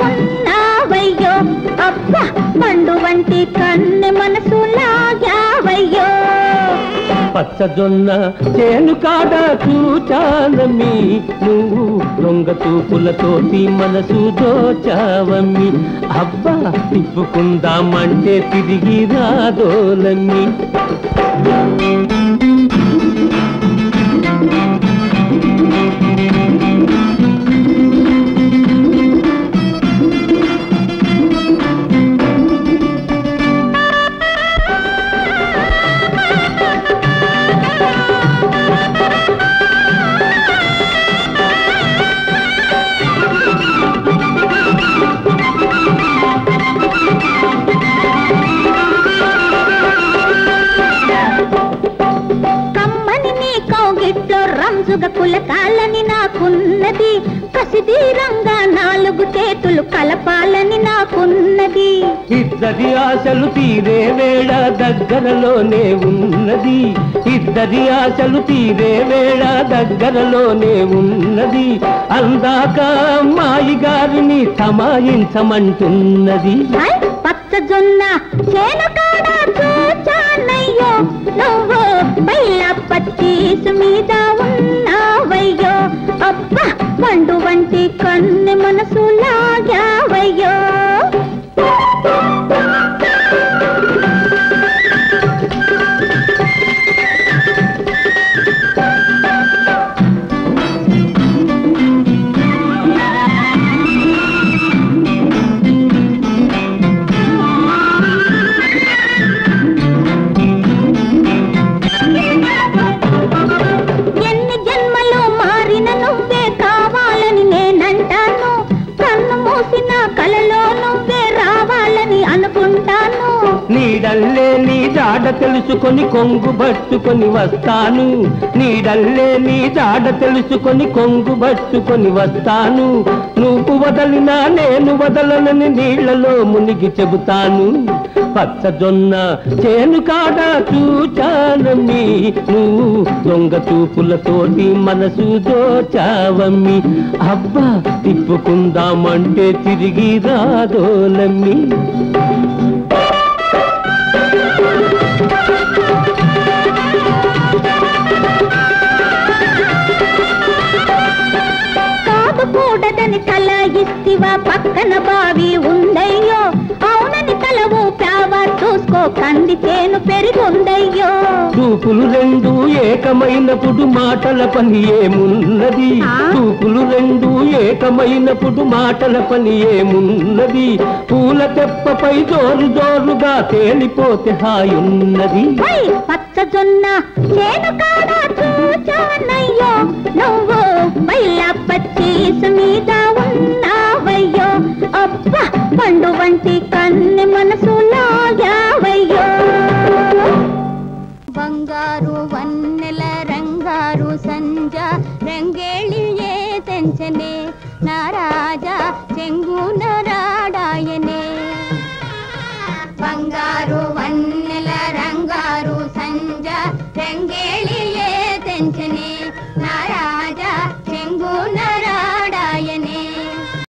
ఉన్నావయ్యో అబ్బా పండు వంటి కన్నె మనసు లాగావయ్యో పచ్చజొన్న చేను కాడ చూచానమ్మి నువ్వు దొంగ తూపులతోటి మనసు దోచావమ్మి అబ్బా తిప్పుకుందామంటే తిరిగి రాదోలమ్మి కమ్మని నీ కౌగిట్లో రంజుగ కులకాలని నాకున్నది కసిదీరంగా నాలుగు చేతులు కలపాలని నాకున్నది ఇద్దరి ఆశలు తీరే వేళ దగ్గరలోనే ఉన్నది ఇద్దరి ఆశలు తీరే వేళ దగ్గరలోనే ఉన్నది అందాక అమ్మాయి గారిని తమాయించమంటున్నది ఐ, పచ్చజొన్న చేను కాడ చూచానయ్యో నువ్వు బయల పచ్చీసు మీద ఉన్నావయ్యో అబ్బా పండు వంటి కన్నె మనసు లాగావయ్యో ఎన్ని జన్మలు మారిన నువ్వే కావాలని నేనంటాను కన్ను మూసిన కలలో నువ్వే రావాలని అనుకుంటాను నీడల్లే నీ జాడ తెలుసుకొని కొంగు పట్టుకొని వస్తాను నీడల్లే నీ జాడ తెలుసుకొని కొంగు పట్టుకొని వస్తాను నువ్వు వదలినా నేను వదలనని నీళ్లలో మునిగి చెబుతాను పచ్చజొన్న చేను కాడ చూచానమ్మి నువ్వు దొంగ చూపులతోటి మనసు దోచావమ్మి అబ్బా తిప్పుకుందామంటే తిరిగి రాదోలమ్మి కాదు కూడదని తల ఇస్తివా పక్కన బావి ఉందయ్యో అవునని తల ఊపావా చూసుకో కంది చేను పెరిగుందయ్యో చూపులు రెండు ఏకమైనప్పుడు మాటల పని ఏమున్నది ఆ? చూపులు రెండు ఏకమైనప్పుడు మాటల పని ఏమున్నది పూల తెప్పపై జోరు జోరుగా తేలిపోతే హాయున్నది హై, పచ్చజొన్న చేను కాడ చూచానయ్యో నువ్వు బయల పచ్చీసు మీద ఉన్నావయ్యో అబ్బా పండు వంటి కన్నె మనసు లాగావయ్యో ಬಂಗಾರು ವನ್ನೆಲ ರಂಗಾರು ಸಂಜ ರಂಗೇಳಿಯೇ ತೆಂಚನೆ ನಾರಾಜ ಚೆಂಗು ನರಾಡಾಯನೆ ಬಂಗಾರು ವನ್ನೆಲ ರಂಗಾರು ಸಂಜ ರಂಗೇಳಿ